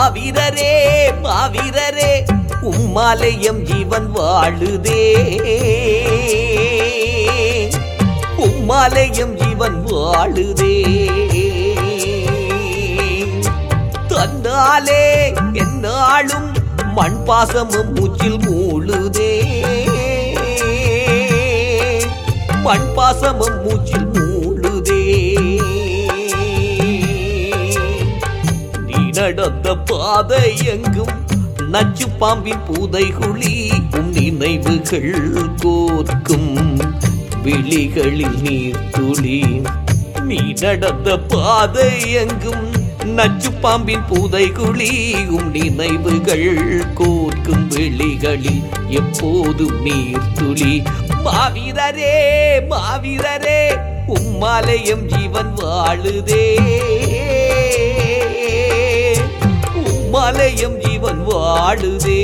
மாவீரரே மாவீரரே உம்மாலயம் ஜீவன் வாழுதே உம்மாலயம் ஜீவன் வாழுதே தன்னாலே என்னாலும் மண் பாசமும் மூச்சில் மூழுதே மண் பாசமும் மூச்சில் மூழுதே நீ நடந்த பாதை எங்கும் நச்சு பாம்பின் பூதைகுழி உம் நினைவுகள் கோர்க்கும் விழிகளில் நீர் துளி நீ நடந்த பாதை எங்கும் நச்சு பாம்பின் பூதைகுழி உம் நினைவுகள் கோர்க்கும் விழிகளில் எப்போதும் நீர் துளி மாவீரரே மாவீரரே உம்மாலயம் ஜீவன் வாழுதே உம்மாலயம் ஜீவன் வாழுதே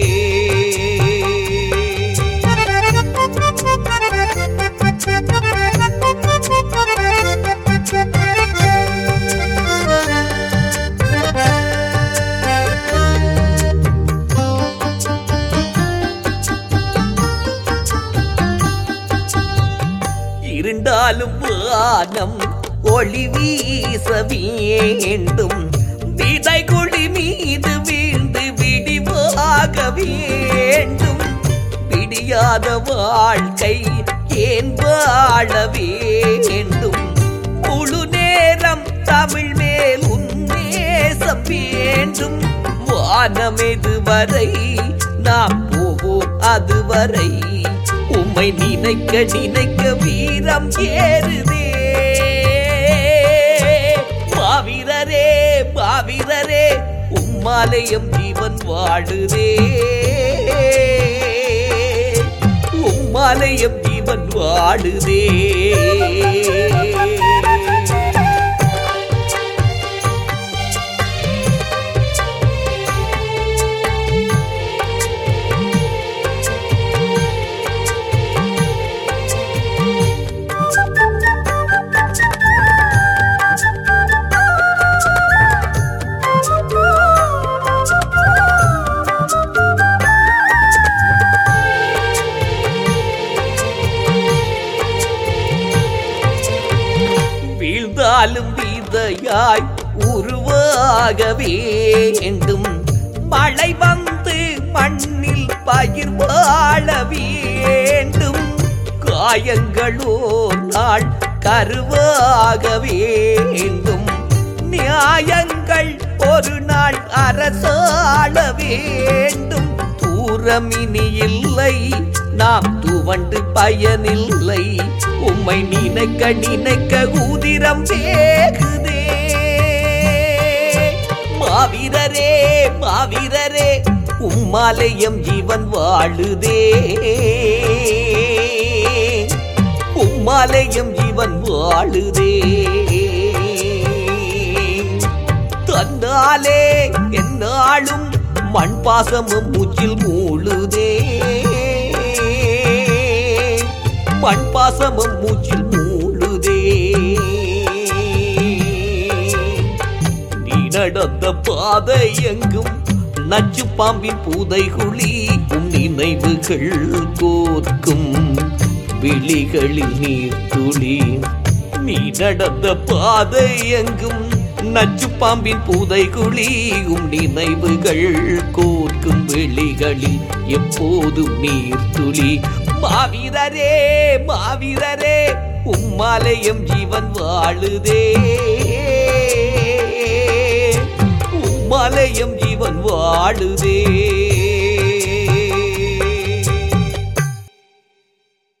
இருண்டாலும் வானம் ஒளி வீச வேண்டும் விதை குழி மீது வீழ்ந்து விடிவாக வேண்டும் விடியாத வாழ்க்கை ஏன் வாழ வேண்டும் முழு நேரம் தமிழ் மேல் உன்னேசம் வேண்டும் வானமெது வரை நாம் போவோம் அதுவரை உம்மை நினைக்க நினைக்க வீரம் ஏறுதே மாவீரரே மாவீரரே உம்மாலயம் ஜீவன் வாழுதே உம்மாலயம் ஜீவன் வாழுதே வீழ்ந்தாலும் விதையாய் உருவாக வேண்டும் மழை வந்து மண்ணில் பயிர் வாழ வேண்டும் காயங்களோ நாள் கருவாக வேண்டும் நியாயங்கள் ஒரு நாள் அரசாள வேண்டும் தூரமினி இல்லை நாம் துவண்டு பயனில்லை உம்மை நினைக்க நினைக்க ஊதிரம் வேகுதே மாவீரரே மாவீரரே உம்மாலயம் ஜீவன் வாழுதே உம்மாலயம் ஜீவன் வாழுதே தன்னாலே என்னாலும் மண் பாசமும் மூச்சில் மூழுதே மண் பாசமும் மூச்சில் மூழுதே நீ நடந்த பாதை எங்கும் நச்சு பாம்பின் பூதைகுழி உம் நினைவுகள் கோர்க்கும் விழிகளில் நீர் துளி நீ நடந்த பாதை எங்கும் நச்சு பாம்பின் பூதைகுழி உம் நினைவுகள் கோர்க்கும் விழிகளில் எப்போதும் நீர் துளி மாவீரரே மாவீரரே உம்மாலயம் ஜீவன் வாழுதே உம்மாலயம் ஜீவன் வாழுதே